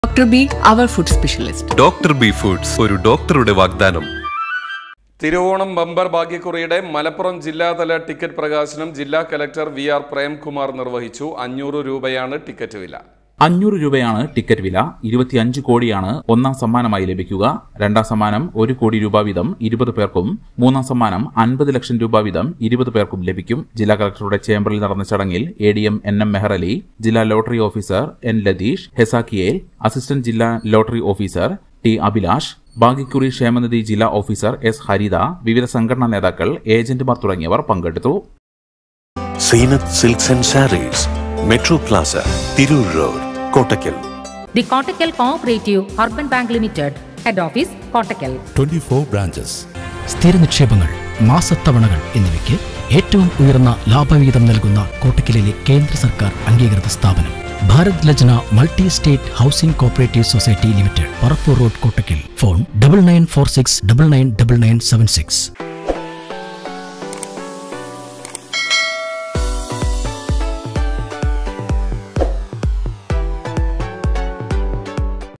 Dr. B, our food specialist. Doctor B foods ഒരു ഡോക്ടറുടെ വാഗ്ദാനം തിരുവോണം ബമ്പർ ഭാഗ്യക്കുറിയുടെ മലപ്പുറം ജില്ലാതല ടിക്കറ്റ് പ്രകാശനം ജില്ലാ കലക്ടർ വി ആർ പ്രേംകുമാർ നിർവഹിച്ചു അഞ്ഞൂറ് രൂപയാണ് ടിക്കറ്റ് വില അഞ്ഞൂറ് രൂപയാണ് ടിക്കറ്റ് വില ഇരുപത്തിയഞ്ച് കോടിയാണ് ഒന്നാം സമ്മാനമായി ലഭിക്കുക രണ്ടാം സമ്മാനം ഒരു കോടി രൂപ വീതം ഇരുപത് പേർക്കും മൂന്നാം സമ്മാനം അൻപത് ലക്ഷം രൂപ വീതം ഇരുപത് പേർക്കും ലഭിക്കും ജില്ലാ കളക്ടറുടെ ചേംബറിൽ നടന്ന ചടങ്ങിൽ A D M N M Meharali ജില്ലാ lottery officer N Latheesh Hezekiel assistant ജില്ലാ ലോട്ടറി ഓഫീസർ ടി അഭിലാഷ് ഭാഗ്യക്കുറി ക്ഷേമനിധി ജില്ലാ ഓഫീസർ എസ് ഹരിത വിവിധ സംഘടനാ നേതാക്കൾ ഏജന്റുമാർ തുടങ്ങിയവർ പങ്കെടുത്തു Zeenath silks and sarees metro plaza Tirur road Kottakkal The Kottakkal Cooperative Urban Bank Limited, Head Office, Kottakkal. 24 branches. സ്ഥിര നിക്ഷേപങ്ങൾ മാസത്തവണകൾ എന്നിവയ്ക്ക് ഏറ്റവും ഉയർന്ന ലാഭവിഹിതം നൽകുന്ന കോട്ടക്കലിലെ കേന്ദ്ര സർക്കാർ അംഗീകൃത സ്ഥാപനം Bharat Lajna multi state housing cooperative society limited Parappur road Kottakkal phone double nine four six double nine double nine seven six